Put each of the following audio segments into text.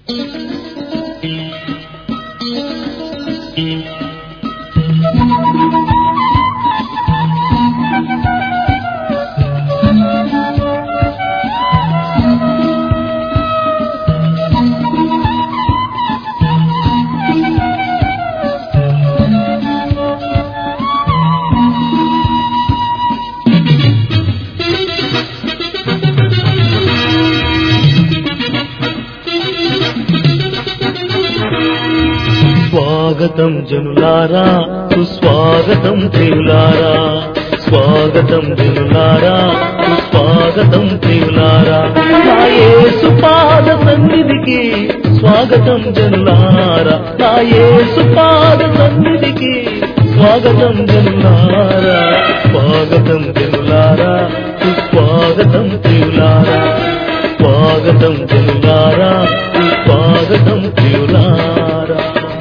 స్వాగతం జనులారా సుస్వాగతం ప్రియులారా స్వాగతం జనులారా సుస్వాగతం ప్రియులారా నా యేసు పాద సన్నిధికి స్వాగతం జనులారా నా యేసు పాద సన్నిధికి స్వాగతం జనులారా స్వాగతం జనులారా సుస్వాగతం ప్రియులారా స్వాగతం జనులారా సుస్వాగతం ప్రియులారా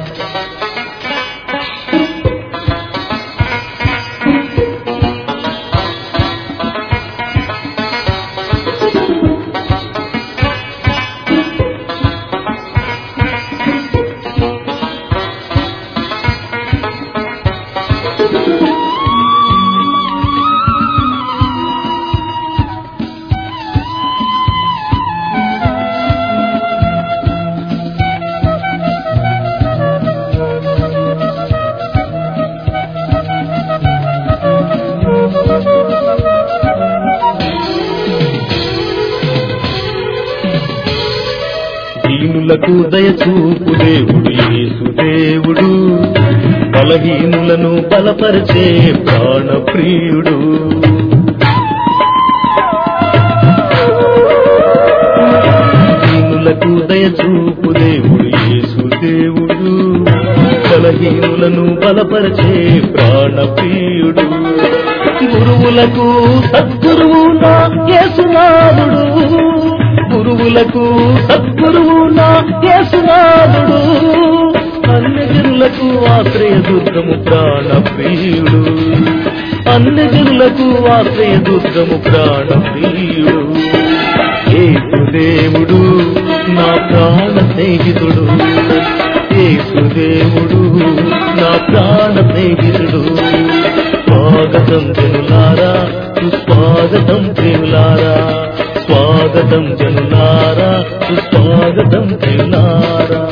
దీనులకు దయచూపు దేవుడు యేసు దేవుడు బలహీనులను బలపరిచే ప్రాణప్రియుడు దీనులకు దయచూపు దేవుడు యేసు దేవుడు బలహీనులను బలపరిచే ప్రాణప్రియుడు గురువులకు సద్గురువు నా యేసునాథుడు గురువులకు సద్గురువు నా యేసునాథుడు అన్ని జనులకు ఆశ్రయ దుర్గము ప్రాణప్రియుడు అన్ని జనులకు ఆశ్రయ దుర్గము ప్రాణప్రియుడు ఏసుదేవుడు నా ప్రాణ స్నేహితుడు ఏసుదేవుడు నా ప్రాణ స్నేహితుడు స్వాగతం జనులారా సుస్వాగతం ప్రియులారా స్వాగతం జనులారా సుస్వాగతం ప్రియులారా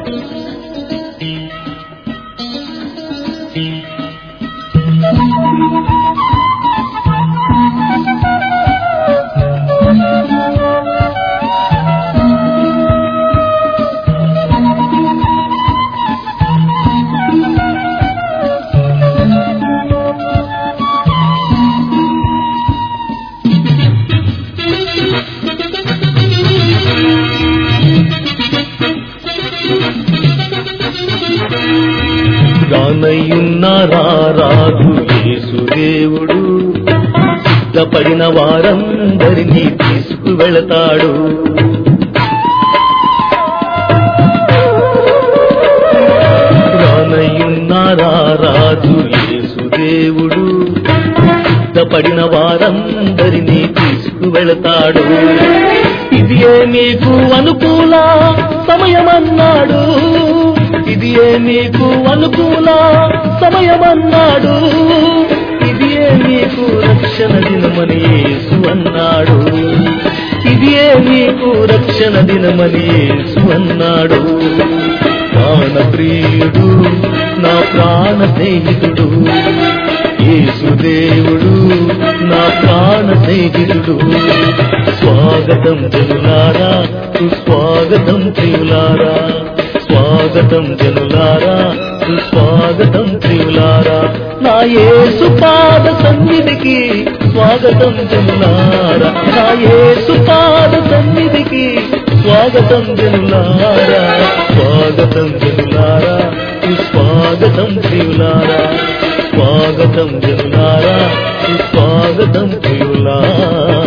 రానయ్యున్న రారాజు యేసుదేవుడు సిద్ధపడిన వారందరినీ తీసుకువెళతాడు రానయ్యున్న రారాజు యేసుదేవుడు సిద్ధపడిన వారందరినీ తీసుకువెళతాడు ఇది ఏ నీకు అనుకూల సమయమన్నాడు ఇది ఏ నీకు అనుకూల సమయమన్నాడు ఇది ఏ నీకు రక్షణ దినమని యేసు అన్నాడు ఇది ఏ నీకు రక్షణ దినమని యేసు అన్నాడు ప్రాణ ప్రియుడు నా ప్రాణ స్నేహితుడు యేసుదేవుడు నా ప్రాణ స్నేహితుడు స్వాగతం జనులారా సుస్వాగతం ప్రియులారా స్వాగతం జనులారా సుస్వాగతం ప్రియులారా నా యేసు పాద సన్నిధికి స్వాగతం జనులారా నా యేసు పాద సన్నిధికి స్వాగతం జనులారా స్వాగతం జనులారా సుస్వాగతం ప్రియులారా స్వాగతం జనులారా సుస్వాగతం ప్రియులారా